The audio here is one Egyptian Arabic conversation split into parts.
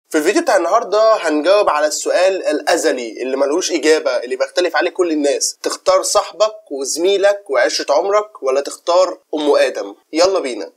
في الفيديو بتاع النهارده هنجاوب على السؤال الازلي اللي ملوش اجابه اللي بيختلف عليه كل الناس تختار صاحبك وزميلك وعشره عمرك ولا تختار ام ادم يلا بينا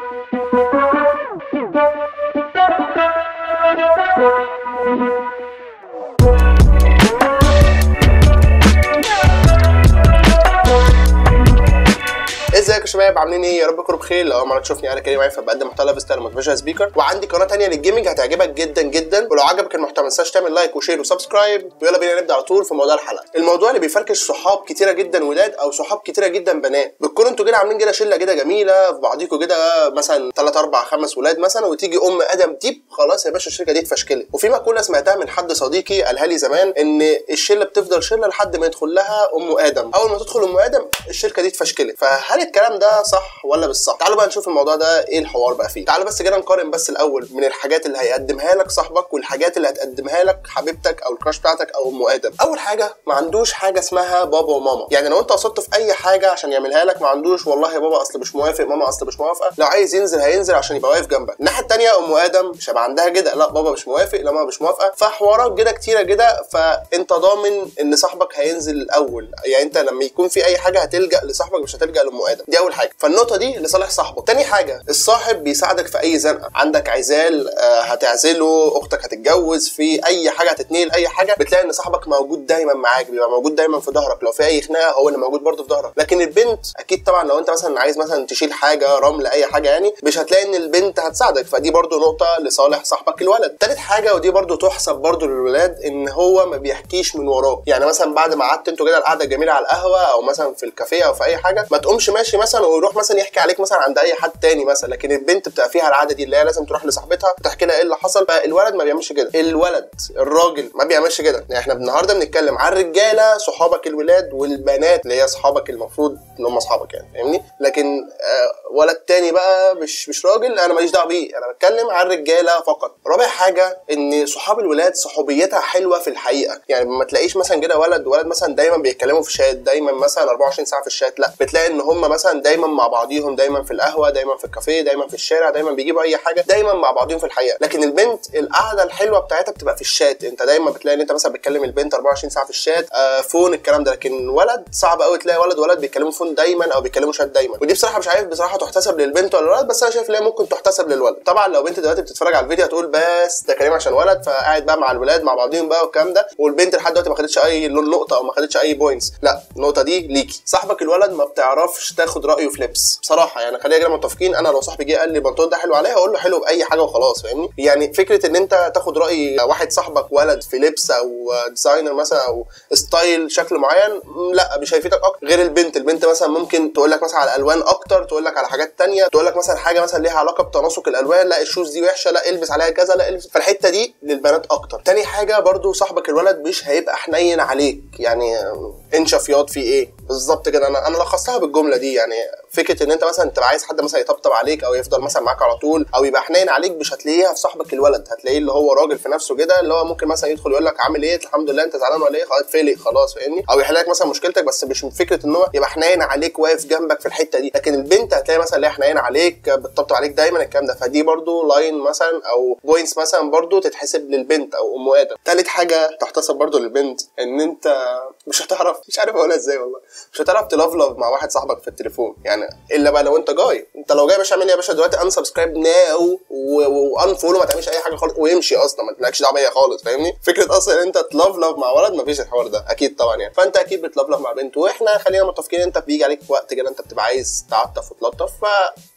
ازيك يا شباب عاملين ايه يا رب تكونوا بخير لو ما تشوفني انا كريم عارف بقدم محتوى لايف ستايل موتيفيشن سبيكر وعندي قناه تانية للجيمنج هتعجبك جدا جدا ولو عجبك المحتوى ما تنساش تعمل لايك وشير وسبسكرايب ويلا بينا نبدا على طول في موضوع الحلقه الموضوع اللي بيفركش صحاب كتيره جدا ولاد او صحاب كتيره جدا بنات بتكونوا انتوا كده عاملين كده شله كده جميله في بعضيكوا كده مثلا 3 4 5 ولاد مثلا وتيجي ام ادم ديب خلاص يا باشا الشركه دي اتفشكلت وفي مقوله سمعتها من حد صديقي قالها لي زمان ان الشله بتفضل شله لحد ما يدخل لها ام ادم اول ما تدخل ام ادم الشركه دي اتفشكلت فهل الكلام ده صح ولا بالصح تعالوا بقى نشوف الموضوع ده ايه الحوار بقى فيه تعالوا بس كده نقارن بس الاول من الحاجات اللي هيقدمها لك صاحبك والحاجات اللي هتقدمها لك حبيبتك او الكراش بتاعتك او ام ادم اول حاجه ما عندوش حاجه اسمها بابا وماما يعني لو انت وصلت في اي حاجه عشان يعملها لك ما عندوش والله يا بابا اصل مش موافق ماما اصل مش موافقه لو عايز ينزل هينزل عشان يبقى واقف جنبك الناحيه الثانيه ام ادم مش هيبقى عندها كده لا بابا مش موافق لا ماما مش موافقه فحوارات كده كتيره كده فانت ضامن ان صاحبك هينزل الاول يعني انت لما يكون في اي حاجه هتلجا لصاحبك مش هتلجا لام ادم دي اول حاجه فالنقطه دي لصالح صاحبك تاني حاجه الصاحب بيساعدك في اي زنقه عندك عزال آه، هتعزله اختك هتتجوز في اي حاجه هتتنقل اي حاجه بتلاقي ان صاحبك موجود دايما معاك بيبقى موجود دايما في ظهرك لو في اي خناقه هو اللي موجود برضه في ظهرك لكن البنت اكيد طبعا لو انت مثلا عايز مثلا تشيل حاجه رمل اي حاجه يعني مش هتلاقي ان البنت هتساعدك فدي برضه نقطه لصالح صاحبك الولد تالت حاجه ودي برضه تحسب برضه للولاد ان هو ما بيحكيش من وراك يعني مثلا بعد ما قعدت انتوا كده القعده الجميله على القهوه او مثلا في الكافيه او في اي حاجه ما تقومش ماشي مثلا ويروح مثلا يحكي عليك مثلا عند اي حد تاني مثلا لكن البنت بتبقى فيها العاده دي اللي هي لازم تروح لصاحبتها وتحكي لها ايه اللي حصل فالولد ما بيعملش كده الولد الراجل ما بيعملش كده يعني احنا النهارده بنتكلم عن الرجاله صحابك الولاد والبنات اللي هي صحابك المفروض ان هم اصحابك يعني فاهمني لكن آه ولد تاني بقى مش مش راجل انا ماليش دعوه بيه انا بتكلم عن الرجاله فقط رابع حاجه ان صحاب الولاد صحوبيتها حلوه في الحقيقه يعني ما تلاقيش مثلا كده ولد ولد مثلا دايما بيتكلموا في شات دايما مثلا 24 ساعه في الشات لا بتلاقي ان هم مثلا دايما مع بعضيهم دايما في القهوه دايما في الكافيه دايما في الشارع دايما بيجيبوا اي حاجه دايما مع بعضهم في الحقيقه لكن البنت القعده الحلوه بتاعتها بتبقى في الشات انت دايما بتلاقي ان انت مثلا بتكلم البنت 24 ساعه في الشات آه فون الكلام ده لكن ولد صعب قوي تلاقي ولد ولد بيتكلموا فون دايما او بيتكلموا شات دايما ودي بصراحه مش عارف بصراحه تحتسب للبنت ولا الولد بس انا شايف ان هي ممكن تحتسب للولد طبعا لو بنت دلوقتي بتتفرج على الفيديو هتقول بس ده كريم عشان ولد فقاعد بقى مع الولاد مع بعضهم بقى والكلام ده والبنت لحد دلوقتي ما خدتش اي نقطه او ما خدتش اي بوينتس لا النقطه دي ليكي صاحبك الولد ما بتعرفش تاخد رايه في لبس بصراحه يعني خلينا كده متفقين انا لو صاحبي جه قال لي البنطلون ده حلو عليا هقول له حلو باي حاجه وخلاص فاهمني يعني فكره ان انت تاخد راي واحد صاحبك ولد في لبس او ديزاينر مثلا او ستايل شكل معين لا مش هيفيدك اكتر غير البنت البنت مثلا ممكن تقول لك مثلا على الوان اكتر تقول لك على حاجات تانية تقول لك مثلا حاجه مثلا ليها علاقه بتناسق الالوان لا الشوز دي وحشه لا البس عليها كذا لا البس فالحته دي للبنات اكتر تاني حاجه برضو صاحبك الولد مش هيبقى حنين عليك يعني انشف ياض في ايه بالظبط كده انا انا لخصتها بالجمله دي يعني فكره ان انت مثلا تبقى عايز حد مثلا يطبطب عليك او يفضل مثلا معاك على طول او يبقى حنين عليك مش هتلاقيها في صاحبك الولد هتلاقيه اللي هو راجل في نفسه كده اللي هو ممكن مثلا يدخل يقول لك عامل ايه الحمد لله انت زعلان ولا ايه خلاص فيلق خلاص فاهمني او يحل لك مثلا مشكلتك بس مش فكره ان هو يبقى حنين عليك واقف جنبك في الحته دي لكن البنت هتلاقي مثلا اللي هي حنين عليك بتطبطب عليك دايما الكلام ده فدي برضو لاين مثلا او بوينتس مثلا برضو تتحسب للبنت او ام ادم تالت حاجه تحتسب برضو للبنت ان انت مش هتعرف مش عارف اقولها ازاي والله مش هتعرف تلفلف مع واحد صاحبك في التليفون يعني الا بقى لو انت جاي انت لو جاي يا باشا اعمل ايه يا باشا دلوقتي ان سبسكرايب ناو وان فولو ما تعملش اي حاجه خالص ويمشي اصلا ما تلاقيش دعوه بيا خالص فاهمني فكره اصلا ان انت تلفلف مع ولد ما فيش الحوار ده اكيد طبعا يعني فانت اكيد بتلفلف مع بنت واحنا خلينا متفقين انت بيجي عليك وقت كده انت بتبقى عايز تعطف وتلطف ف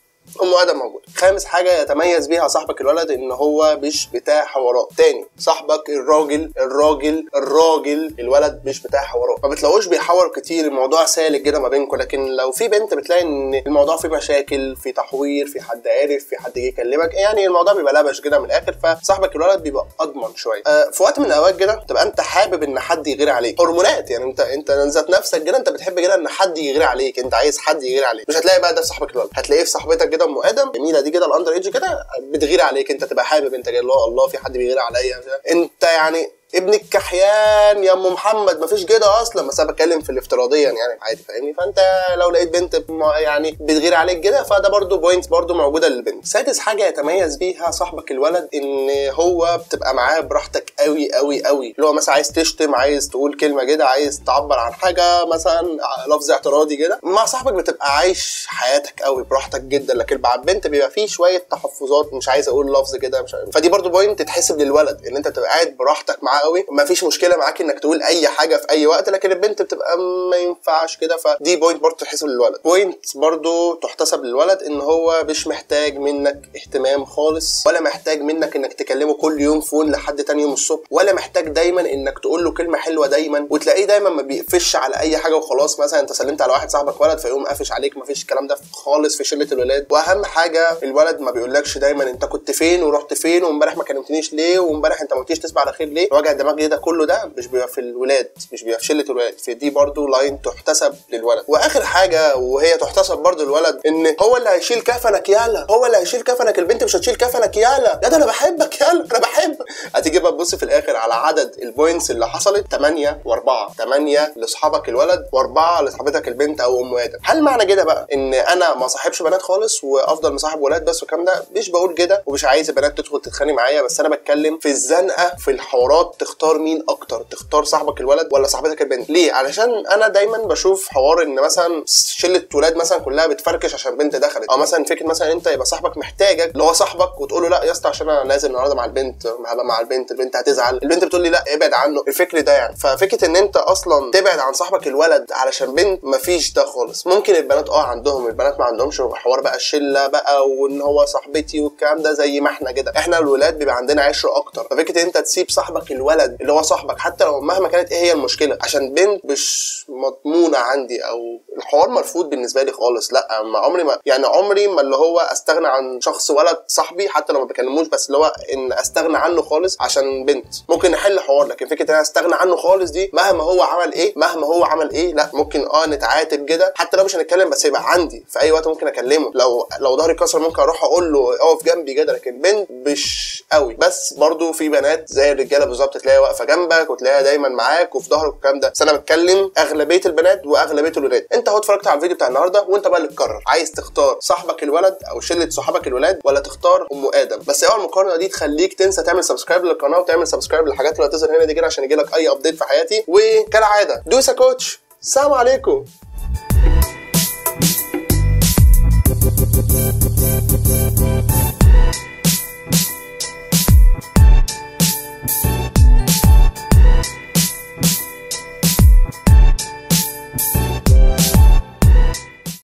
ام ادم موجود خامس حاجه يتميز بيها صاحبك الولد ان هو مش بتاع حوارات تاني صاحبك الراجل الراجل الراجل الولد مش بتاع حوارات ما بتلاقوش بيحور كتير الموضوع سالك كده ما بينكم لكن لو في بنت بتلاقي ان الموضوع فيه مشاكل في تحوير في حد عارف في حد جه يكلمك يعني الموضوع بيبقى لبش كده من الاخر فصاحبك الولد بيبقى اضمن شويه آه في وقت من الاوقات كده تبقى انت حابب ان حد يغير عليك هرمونات يعني انت انت ذات نفسك كده انت بتحب كده ان حد يغير عليك انت عايز حد يغير عليك مش هتلاقي بقى ده في صاحبك الولد هتلاقيه في صاحبتك كده ام ادم جميله دي كده الاندر ايدج كده بتغير عليك انت تبقى حابب انت كده اللي هو الله في حد بيغير عليا انت يعني ابن الكحيان يا ام محمد مفيش كده اصلا بس انا بتكلم في الافتراضيا يعني عادي فاهمني فانت لو لقيت بنت م- يعني بتغير عليك كده فده برضو بوينت برضو موجوده للبنت سادس حاجه يتميز بيها صاحبك الولد ان هو بتبقى معاه براحتك قوي قوي قوي اللي هو مثلا عايز تشتم عايز تقول كلمه كده عايز تعبر عن حاجه مثلا لفظ اعتراضي كده مع صاحبك بتبقى عايش حياتك قوي براحتك جدا لكن مع البنت بيبقى فيه شويه تحفظات مش عايز اقول لفظ كده مش عارف. فدي برضو بوينت تتحسب للولد ان انت بتبقى قاعد براحتك معاه قوي مفيش مشكله معاك انك تقول اي حاجه في اي وقت لكن البنت بتبقى ما ينفعش كده فدي بوينت برضو تتحسب للولد بوينت برضو تحتسب للولد ان هو مش محتاج منك اهتمام خالص ولا محتاج منك انك تكلمه كل يوم فون لحد تاني يوم الصبح ولا محتاج دايما انك تقول له كلمه حلوه دايما وتلاقيه دايما ما بيقفش على اي حاجه وخلاص مثلا انت سلمت على واحد صاحبك ولد فيقوم قافش عليك مفيش الكلام ده خالص في شله الولاد واهم حاجه الولد ما بيقولكش دايما انت كنت فين ورحت فين وامبارح ما كلمتنيش ليه وامبارح انت ما قلتيش تصبح على خير ليه وجع الدماغ ده كله ده مش بيبقى في الولاد مش بيبقى في شله الولاد فدي برضو لاين تحتسب للولد واخر حاجه وهي تحتسب برضو للولد ان هو اللي هيشيل كفنك يالا هو اللي هيشيل كفنك البنت مش هتشيل كفنك يالا يا ده انا بحبك يالا انا بحب هتيجي بقى تبص في الاخر على عدد البوينتس اللي حصلت 8 و4 8 لاصحابك الولد و4 لصاحبتك البنت او ام ادم هل معنى كده بقى ان انا ما صاحبش بنات خالص وافضل مصاحب ولاد بس والكلام ده مش بقول كده ومش عايز البنات تدخل تتخانق معايا بس انا بتكلم في الزنقه في الحوارات تختار مين اكتر تختار صاحبك الولد ولا صاحبتك البنت ليه علشان انا دايما بشوف حوار ان مثلا شله ولاد مثلا كلها بتفركش عشان بنت دخلت او مثلا فكره مثلا انت يبقى صاحبك محتاجك اللي هو صاحبك وتقول له لا يا اسطى عشان انا نازل النهارده مع البنت هبقى مع البنت البنت هتزعل البنت بتقول لي لا ابعد عنه الفكر ده يعني ففكره ان انت اصلا تبعد عن صاحبك الولد علشان بنت مفيش ده خالص ممكن البنات اه عندهم البنات ما عندهمش حوار بقى الشله بقى وان هو صاحبتي والكلام ده زي ما احنا كده احنا الولاد بيبقى عندنا عشره اكتر ففكره ان انت تسيب صاحبك الولد اللي هو صاحبك حتى لو مهما كانت ايه هي المشكله عشان بنت مش مضمونه عندي او الحوار مرفوض بالنسبه لي خالص لا ما عمري ما يعني عمري ما اللي هو استغنى عن شخص ولد صاحبي حتى لو ما بكلموش بس اللي هو ان استغنى عنه خالص عشان بنت ممكن نحل حوار لكن فكره ان انا استغنى عنه خالص دي مهما هو عمل ايه مهما هو عمل ايه لا ممكن اه نتعاتب كده حتى لو مش هنتكلم بس يبقى عندي في اي وقت ممكن اكلمه لو لو ظهري اتكسر ممكن اروح اقول له اقف جنبي كده لكن بنت مش قوي بس برضو في بنات زي الرجاله بالظبط تلاقيها واقفه جنبك وتلاقيها دايما معاك وفي ظهرك والكلام ده بس انا بتكلم اغلبيه البنات واغلبيه الولاد انت اهو اتفرجت على الفيديو بتاع النهارده وانت بقى اللي تقرر عايز تختار صاحبك الولد او شله صحابك الولاد ولا تختار ام ادم بس اول المقارنه دي تخليك تنسى تعمل سبسكرايب للقناه وتعمل سبسكرايب للحاجات اللي هتظهر هنا دي كده عشان يجيلك اي ابديت في حياتي وكالعاده دوس يا كوتش السلام عليكم